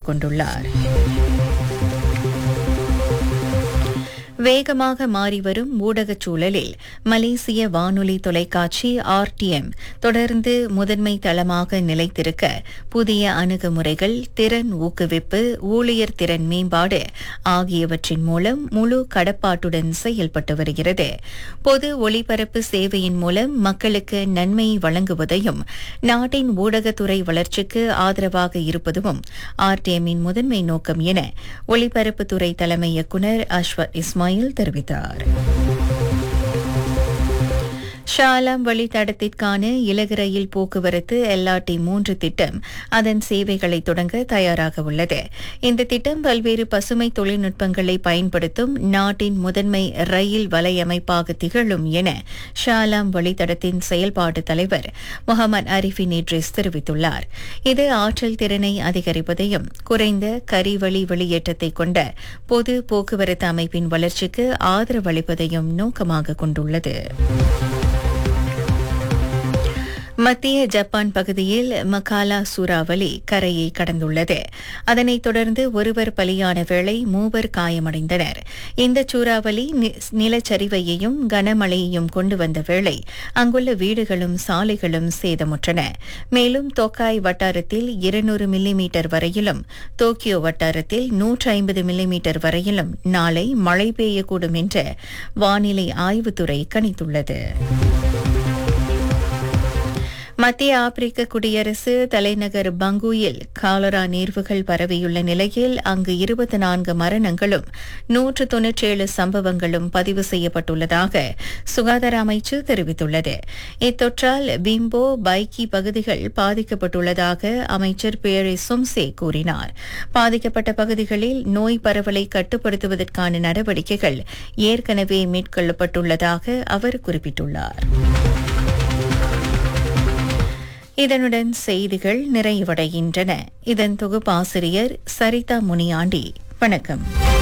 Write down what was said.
கொண்டுள்ளார் வேகமாக மாறிவரும் ஊடகச் சூழலில் மலேசிய வானொலி தொலைக்காட்சி ஆர்டிஎம் தொடர்ந்து முதன்மை தளமாக நிலைத்திருக்க புதிய அணுகுமுறைகள் திறன் ஊக்குவிப்பு ஊழியர் திறன் மேம்பாடு ஆகியவற்றின் மூலம் முழு கடப்பாட்டுடன் செயல்பட்டு வருகிறது பொது ஒளிபரப்பு சேவையின் மூலம் மக்களுக்கு நன்மையை வழங்குவதையும் நாட்டின் ஊடகத்துறை வளர்ச்சிக்கு ஆதரவாக இருப்பதும் ஆர்டிஎம்மின் முதன்மை நோக்கம் என ஒளிபரப்புத்துறை தலைமை இயக்குநர் அஸ்வர் இஸ்மாயில் தெரிவித்தார் ஷாலாம் வழித்தடத்திற்கான இலகு ரயில் போக்குவரத்து எல்ஆர்டி மூன்று திட்டம் அதன் சேவைகளை தொடங்க தயாராக உள்ளது இந்த திட்டம் பல்வேறு பசுமை தொழில்நுட்பங்களை பயன்படுத்தும் நாட்டின் முதன்மை ரயில் வலையமைப்பாக திகழும் என ஷாலாம் வழித்தடத்தின் செயல்பாட்டு தலைவர் முகமது அரிஃபின் இட்ரிஸ் தெரிவித்துள்ளார் இது ஆற்றல் திறனை அதிகரிப்பதையும் குறைந்த கரிவழி வெளியேற்றத்தை கொண்ட பொது போக்குவரத்து அமைப்பின் வளர்ச்சிக்கு ஆதரவளிப்பதையும் நோக்கமாக கொண்டுள்ளது மத்திய ஜப்பான் பகுதியில் மகாலா சூறாவளி கரையை கடந்துள்ளது அதனைத் தொடர்ந்து ஒருவர் பலியான வேளை மூவர் காயமடைந்தனர் இந்த சூறாவளி நி- நிலச்சரிவையையும் கனமழையையும் கொண்டு வந்த வேளை அங்குள்ள வீடுகளும் சாலைகளும் சேதமுற்றன மேலும் தோக்காய் வட்டாரத்தில் இருநூறு மில்லிமீட்டர் வரையிலும் டோக்கியோ வட்டாரத்தில் நூற்று ஐம்பது மில்லிமீட்டர் வரையிலும் நாளை மழை பெய்யக்கூடும் என்று வானிலை ஆய்வுத்துறை கணித்துள்ளது மத்திய ஆப்பிரிக்க குடியரசு தலைநகர் பங்குயில் காலரா நேர்வுகள் பரவியுள்ள நிலையில் அங்கு இருபத்தி நான்கு மரணங்களும் நூற்று தொன்னூற்றேழு சம்பவங்களும் பதிவு செய்யப்பட்டுள்ளதாக சுகாதார அமைச்சு தெரிவித்துள்ளது இத்தொற்றால் பிம்போ பைக்கி பகுதிகள் பாதிக்கப்பட்டுள்ளதாக அமைச்சர் பேரே சும்சே கூறினார் பாதிக்கப்பட்ட பகுதிகளில் நோய் பரவலை கட்டுப்படுத்துவதற்கான நடவடிக்கைகள் ஏற்கனவே மேற்கொள்ளப்பட்டுள்ளதாக அவர் குறிப்பிட்டுள்ளார் இதனுடன் செய்திகள் நிறைவடைகின்றன இதன் தொகுப்பாசிரியர் சரிதா முனியாண்டி வணக்கம்